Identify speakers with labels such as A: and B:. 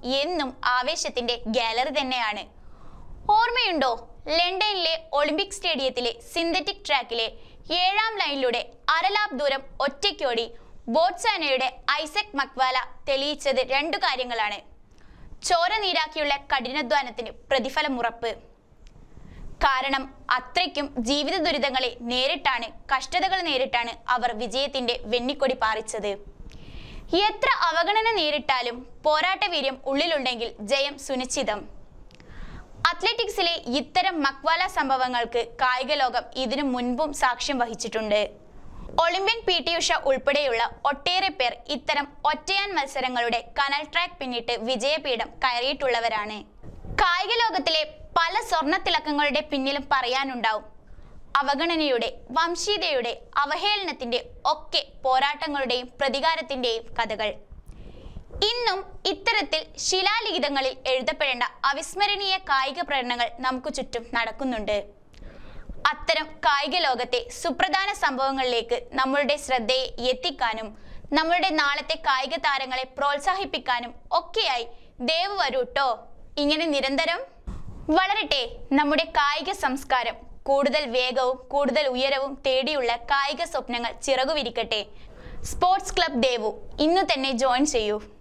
A: എന്നും ആവേശത്തിന്റെ ഗാലറി തന്നെയാണ് ഓർമ്മയുണ്ടോ ലണ്ടനിലെ ഒളിമ്പിക് സ്റ്റേഡിയത്തിലെ സിന്തറ്റിക് ട്രാക്കിലെ ഏഴാം ലൈനിലൂടെ അരലാപ് ദൂരം ഒറ്റയ്ക്കോടി ബോട്ട്സാനയുടെ ഐസക് മക്വാല തെളിയിച്ചത് രണ്ടു കാര്യങ്ങളാണ് ചോര നീരാക്കിയുള്ള കഠിനാധ്വാനത്തിന് പ്രതിഫലമുറപ്പ് കാരണം അത്രയ്ക്കും ജീവിത ദുരിതങ്ങളെ നേരിട്ടാണ് കഷ്ടതകൾ നേരിട്ടാണ് അവർ വിജയത്തിന്റെ വെന്നിക്കൊടി പാറിച്ചത് എത്ര അവഗണന നേരിട്ടാലും പോരാട്ട വീര്യം ഉള്ളിലുണ്ടെങ്കിൽ ജയം സുനിശ്ചിതം അത്ലറ്റിക്സിലെ ഇത്തരം മക്വാല സംഭവങ്ങൾക്ക് കായിക ലോകം ഇതിനു മുൻപും സാക്ഷ്യം വഹിച്ചിട്ടുണ്ട് ഒളിമ്പ്യൻ പി ടി ഉഷ ഉൾപ്പെടെയുള്ള ഒട്ടേറെ പേർ ഇത്തരം ഒറ്റയാൻ മത്സരങ്ങളുടെ കനൽ ട്രാക്ക് പിന്നിട്ട് വിജയപീഠം കയറിയിട്ടുള്ളവരാണ് കായിക ലോകത്തിലെ പല സ്വർണ്ണ തിളക്കങ്ങളുടെ പിന്നിലും പറയാനുണ്ടാവും അവഗണനയുടെ വംശീയതയുടെ അവഹേളനത്തിന്റെ ഒക്കെ പോരാട്ടങ്ങളുടെയും പ്രതികാരത്തിന്റെയും കഥകൾ ഇന്നും ഇത്തരത്തിൽ ശിലാലിഖിതങ്ങളിൽ എഴുതപ്പെടേണ്ട അവിസ്മരണീയ കായിക പ്രകടനങ്ങൾ നമുക്ക് ചുറ്റും നടക്കുന്നുണ്ട് അത്തരം കായിക ലോകത്തെ സുപ്രധാന സംഭവങ്ങളിലേക്ക് നമ്മളുടെ ശ്രദ്ധയെ എത്തിക്കാനും നമ്മളുടെ നാളത്തെ കായിക താരങ്ങളെ പ്രോത്സാഹിപ്പിക്കാനും ഒക്കെയായി ദേവ് വരൂട്ടോ ഇങ്ങനെ നിരന്തരം വളരട്ടെ നമ്മുടെ കായിക സംസ്കാരം കൂടുതൽ വേഗവും കൂടുതൽ ഉയരവും തേടിയുള്ള കായിക സ്വപ്നങ്ങൾ ചിറകുവിരിക്കട്ടെ സ്പോർട്സ് ക്ലബ് ദേവു ഇന്നു തന്നെ ജോയിൻ ചെയ്യൂ